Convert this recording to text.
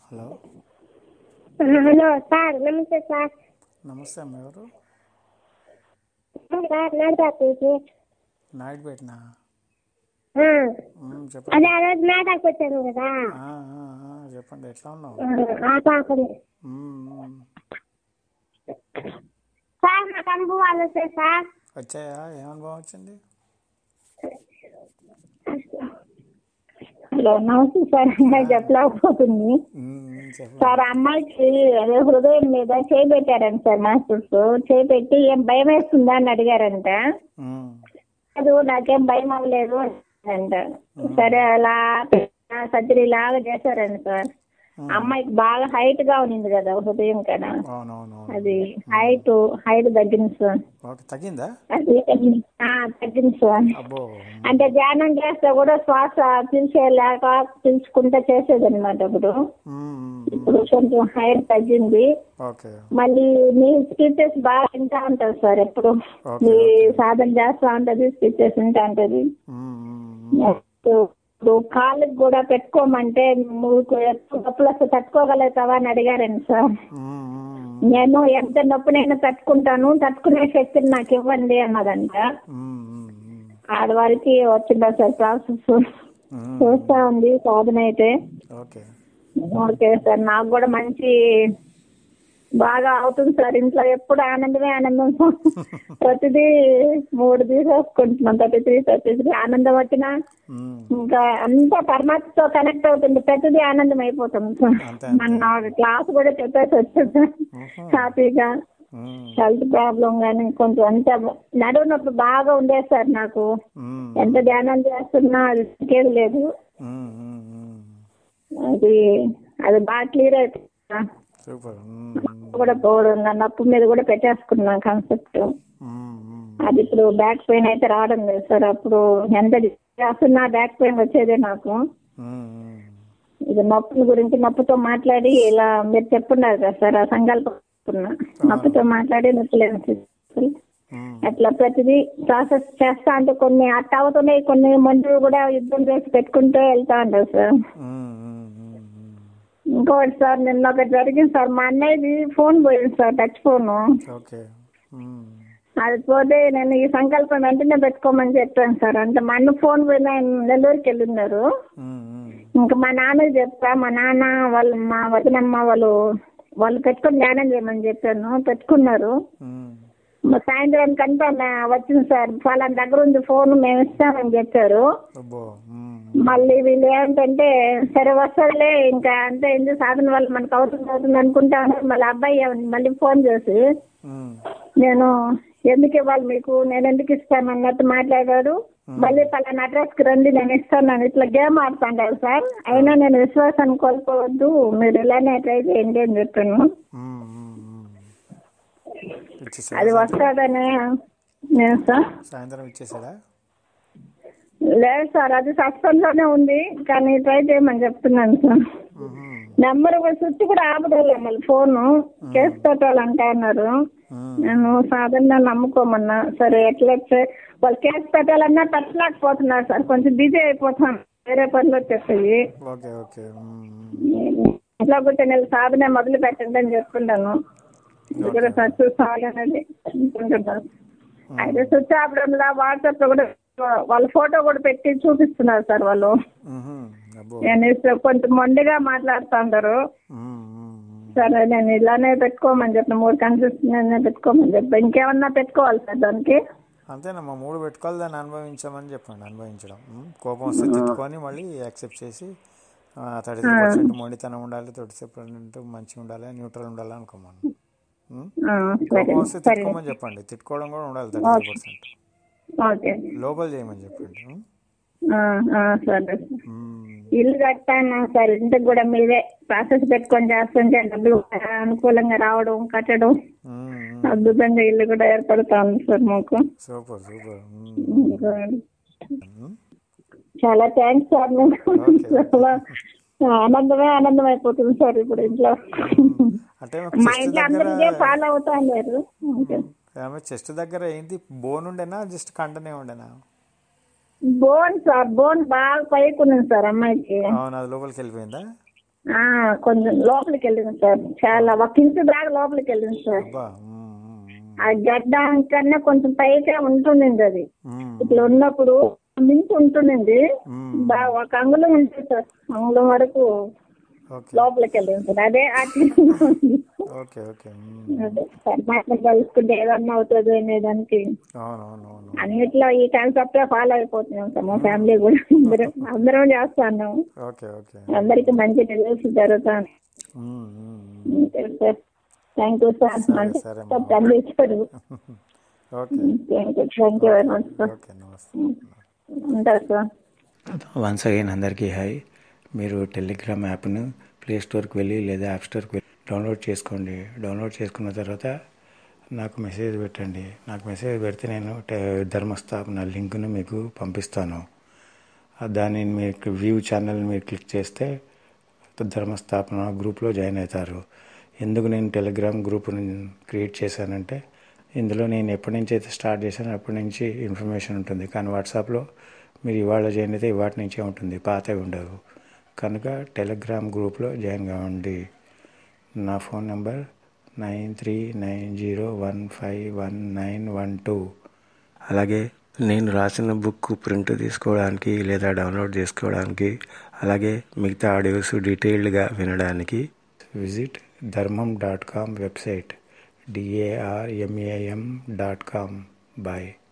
Hello hello sir నమస్తే sir నమస్తే అమ్మ ఎవరు సార్ నాటక్ నుంచి నైట్ పెట్టినా ఆ, చెప్పండి అదే ఆ రోజు నాటకు వచ్చాను కదా ఆ, ఆ, ఆ, చెప్పండి ఎట్లా ఉన్నావు ఆ, ఆ పాపని మ్మ్, మ్మ్. సార్ నాకు అనుభవాలు వస్తాయి సార్ వచ్చాయా ఏం అనుభవం వచ్చింది హలో నమస్తే సార్ అమ్మాయి చెప్పలేకపోతుంది మ్మ్, మ్మ్, చెప్పండి సార్ అమ్మాయికి అదే హృదయం మీద చేయి పెట్టారంట సార్ మాస్టర్స్ చేయి పెట్టి ఏం భయం వేస్తుందా అని అడిగారంట మ్మ్, లేదు నాకేం భయం అవ్వలేదు అంట సరే అలా సర్జరీ లాగా చేశారండి సార్ అమ్మాయికి బాగా హైట్ గా ఉన్నింది కదా హృదయం కదా అవునవును అది హైట్ హైట్ తగ్గింది సార్ ఓకే తగ్గిందా అది ఆ, తగ్గింది సార్ అబ్బో అంటే ధ్యానం చేస్తే కూడా శ్వాస పీల్చేలాక పీల్చుకుంటా చేసేది అనమాట ఇప్పుడు మ్మ్, మ్మ్, ఇప్పుడు కొంచెం హైట్ తగ్గింది ఓకే మళ్ళీ మీ స్పీచెస్ బాగా వింటా ఉంటారు సార్ ఎప్పుడు ఓకే, మీ సాధన చేస్తా ఉంటది స్పీచెస్ వింటా ఉంటది మ్మ్, మ్మ్, మ్మ్. ఇప్పుడు కాళ్ళకి కూడా పెట్టుకోమంటే నువ్వు నొప్పులు వస్తే తట్టుకోగలుగుతావా అని అడిగారండి సార్ మ్మ్, మ్మ్, నేను ఎంత నొప్పినైనా తట్టుకుంటాను తట్టుకునే శక్తిని నాకు ఇవ్వండి అన్నదంట మ్మ్, మ్మ్, మ్మ్. ఆడవారికి వచ్చిందా సార్ ప్రాసెస్ మ్మ్, చూస్తా ఉంది సాధన అయితే ఓకే ఓకే సార్ నాకు కూడా మంచి బాగా అవుతుంది సార్ ఇంట్లో ఎప్పుడు ఆనందమే ఆనందం ప్రతిదీ మూడు తీసేసుకుంటున్నాం థర్టీ త్రీ థర్టీ త్రీ ఆనందం వచ్చినా మ్మ్, ఇంకా అంతా పరమాత్మతో కనెక్ట్ అవుతుంది ప్రతిదీ ఆనందం అయిపోతుంది సార్ అంతే మన క్లాస్ కూడా చెప్పేసి వచ్చాను సార్ మ్మ్, హ్యాపీగా మ్మ్, హెల్త్ ప్రాబ్లం కానీ కొంచెం అంత నడువు నొప్పి బాగా ఉండేది సార్ నాకు మ్మ్, ఎంత ధ్యానం చేస్తున్నా అది తగ్గేది లేదు మ్మ్, మ్మ్, మ్మ్. అది అది బాగా క్లియర్ అయిపోయింది సార్. సూపర్ మ్మ్, మ్మ్, కూడా పోవడం నా నప్పు మీద కూడా పెట్టేసుకున్నా కాన్సెప్ట్ మ్మ్, మ్మ్. అది ఇప్పుడు బ్యాక్ పెయిన్ అయితే రావడం లేదు సార్ అప్పుడు ఎంత చేస్తున్నా బ్యాక్ పెయిన్ వచ్చేదే నాకు మ్మ్, మ్మ్. ఇది నొప్పుల గురించి నొప్పితో మాట్లాడి ఇలా మీరు చెప్పున్నారు కదా సార్ ఆ సంకల్పం చెప్పుకున్నా. నొప్పితో మాట్లాడి నొప్పి లేదు మ్మ్. అట్లా ప్రతిదీ ప్రాసెస్ చేస్తా అంటే కొన్ని అట్ట అవుతున్నాయి కొన్ని మందులు కూడా యుద్ధం చేసి పెట్టుకుంటూ వెళ్తా ఉంటారు సార్ మ్మ్, మ్మ్, మ్మ్, మ్మ్. ఇంకోటి సార్ నిన్న ఒకటి జరిగింది సార్ మా అన్నయ్యది ఫోన్ పోయింది సార్ టచ్ ఫోను ఓకే మ్మ్. అది పోతే నేను ఈ సంకల్పం వెంటనే పెట్టుకోమని చెప్పాను సార్ అంటే మా అన్న ఫోన్ పోయిన ఆయన నెల్లూరుకి వెళ్ళున్నారు మ్మ్, మ్మ్. ఇంకా మా నాన్నకి చెప్తా మా నాన్న వాళ్ళు మా వదినమ్మ వాళ్ళు వాళ్ళు పెట్టుకొని ధ్యానం చేయమని చెప్పాను పెట్టుకున్నారు మ్మ్. మా సాయంత్రం కంటే వచ్చింది సార్ ఫలానా దగ్గర ఉంది ఫోన్ మేము ఇస్తామని చెప్పారు అబ్బో మ్మ్. మళ్ళీ వీళ్ళు ఏంటంటే సరే వస్తారులే ఇంకా అంటే ఎందుకు సాధన వల్ల మనకు అవుతుంది అవుతుంది అనుకుంటా ఉన్నారు. మళ్ళీ అబ్బాయి మళ్ళీ ఫోన్ చేసి మ్మ్. నేను ఎందుకు ఇవ్వాలి మీకు నేను ఎందుకు ఇస్తాను అన్నట్టు మాట్లాడాడు మళ్ళీ పలానా అడ్రస్ కి రండి నేను ఇస్తాను ఇట్లా గేమ్ ఆడుతుంటారు సార్ అయినా నేను విశ్వాసాన్ని కోల్పోవద్దు మీరు ఇలానే ట్రై చేయండి అని చెప్పాను మ్మ్, మ్మ్, మ్మ్. ఇచ్చేసాడా అది వస్తాడని నేను సార్ సాయంత్రం ఇచ్చేసాడా లేదు సార్ అది సస్పెన్స్ లోనే ఉంది కానీ ట్రై చేయమని చెప్తున్నాను సార్ మ్మ్. నెంబర్ స్విచ్ కూడా ఆపలేదు మళ్ళీ ఫోను కేసు పెట్టాలంటే అన్నారు మ్మ్. నేను సాధారణ నమ్ముకోమన్నా సరే ఎట్లా చే- వాళ్ళు కేసు పెట్టాలన్నా పెట్టలేకపోతున్నారు సార్ కొంచెం బిజీ అయిపోతాను వేరే పనులు వచ్చేస్తాయి ఓకే ఓకే మ్మ్. ఎట్లా కూడా నేను సాధన మొదలు పెట్టండి అని చెప్తున్నాను ఇది కూడా సర్చ్ కావాలనేది అనుకుంటున్నాను అయితే స్విచ్ ఆపడంలో వాట్సాప్ లో కూడా వాళ్ళ ఫోటో కూడా పెట్టి చూపిస్తున్నారు సార్ వాళ్ళు మ్మ్. అబ్బో నేను ఇస్తే కొంచెం మొండిగా మాట్లాడుతుంటారు మ్మ్, మ్మ్, మ్మ్. సరే నేను ఇలానే పెట్టుకోమని చెప్పిన మూడు కన్సిస్టెన్సీ పెట్టుకోమని చెప్పి ఇంకేమన్నా పెట్టుకోవాలి సార్ దానికి అంతేనమ్మా మూడు పెట్టుకోవాలి దాన్ని అనుభవించమని చెప్పండి అనుభవించడం మ్, కోపం వస్తే తిట్టుకొని మళ్ళీ యాక్సెప్ట్ చేసి థర్టీ త్రీ పర్సెంట్ మొండితనం ఉండాలి థర్టీ త్రీ పర్సెంట్ మంచిగా ఉండాలి న్యూట్రల్ ఉండాలి అనుకోమని మ్? ఆ, సరే కోపం వస్తే సరే తిట్టుకోమని చెప్పండి తిట్టుకోవడం కూడా ఉండాలి థర్టీ త్రీ పర్సెంట్ ఓకే లోపల చేయమని చెప్పండి మ్? ఆ, ఆ, సరే మ్, ఇల్లు కట్టాను సార్ ఇంటికి కూడా మీరే ప్రాసెస్ పెట్టుకొని చేస్తుంటే డబ్బులు అనుకూలంగా రావడం కట్టడం మ్, మ్. అద్భుతంగా ఇల్లు కూడా ఏర్పడుతా ఉంది సార్ మాకు సూపర్ సూపర్ మ్, మ్. చాలా థ్యాంక్స్ సార్ మీకు చాలా ఆనందమే ఆనందం అయిపోతుంది సార్ ఇప్పుడు ఇంట్లో అంటే మా చెస్ట్ ఇంట్లో అందరూ ఇదే దగ్గర ఫాలో అవుతా ఉన్నారు ఆమె చెస్ట్ దగ్గర ఏంటి బోన్ ఉండేనా జస్ట్ కంటనే ఉండేనా బోన్ సార్ బోన్ బాగా పైకి ఉన్నది సార్ అమ్మాయికి అవును అది లోపలికి వెళ్ళిపోయిందా ఆ, కొంచెం లోపలికి వెళ్ళింది సార్ చాలా ఒక ఇంచు దాకా లోపలికి వెళ్ళింది సార్ అబ్బా ఉమ్, ఉమ్, ఉమ్, ఆ గడ్డ కన్నా కొంచెం పైకే ఉంటుండింది అది ఉమ్, ఇట్లా ఉన్నప్పుడు మించి ఉంటుండింది ఉమ్. బా- ఒక అంగుళం ఉంటుంది సార్ అంగుళం వరకు ఓకే లోపలికి వెళ్ళింది సార్ అదే అట్లా ఓకే ఓకే ఉమ్. అదే సార్ మాటలు కలుసుకుంటే ఏదన్నా అవుతుంది అనే దానికి అవునవునవును అన్నిట్లో ఈ కాన్సెప్ట్ ఫాలో అయిపోతున్నాం సార్ మా ఫ్యామిలీ కూడా అందరం అందరం చేస్తాను ఓకే ఓకే అందరికి మంచి రిజల్ట్స్ జరుగుతాను ఉమ్, ఉమ్, ఉమ్. Okay sir thank you sir మంచి సరే అమ్మా. అందించారు okay thank you thank you very much sir okay నమస్తే ఉంటారు సార్ వన్స్ అగైన్ అందరికీ హాయ్ మీరు టెలిగ్రామ్ యాప్ను ప్లే స్టోర్కి వెళ్ళి లేదా యాప్ స్టోర్కి వెళ్ళి డౌన్లోడ్ చేసుకోండి డౌన్లోడ్ చేసుకున్న తర్వాత నాకు మెసేజ్ పెట్టండి నాకు మెసేజ్ పెడితే నేను ట- ధర్మస్థాపన లింక్ను మీకు పంపిస్తాను ఆ దాన్ని మీకు వ్యూ ఛానల్ మీరు క్లిక్ చేస్తే ధర్మస్థాపన గ్రూప్లో జాయిన్ అవుతారు ఎందుకు నేను టెలిగ్రామ్ గ్రూప్ని క్రియేట్ చేశానంటే ఇందులో నేను ఎప్పటి నుంచి అయితే స్టార్ట్ చేశానో అప్పటి నుంచి ఇన్ఫర్మేషన్ ఉంటుంది కానీ వాట్సాప్లో మీరు ఇవాళ జాయిన్ అయితే ఇవాటి నుంచే ఉంటుంది పాతవి ఉండవు కనుక టెలిగ్రామ్ గ్రూప్లో జాయిన్ కావండి నా phone number nine three nine zero one five one nine one two అలాగే నేను రాసిన బుక్ ప్రింట్ తీసుకోవడానికి లేదా డౌన్లోడ్ చేసుకోవడానికి అలాగే మిగతా ఆడియోస్ డీటెయిల్డ్గా వినడానికి visit Dharmam dot com website D A R M A M dot com bye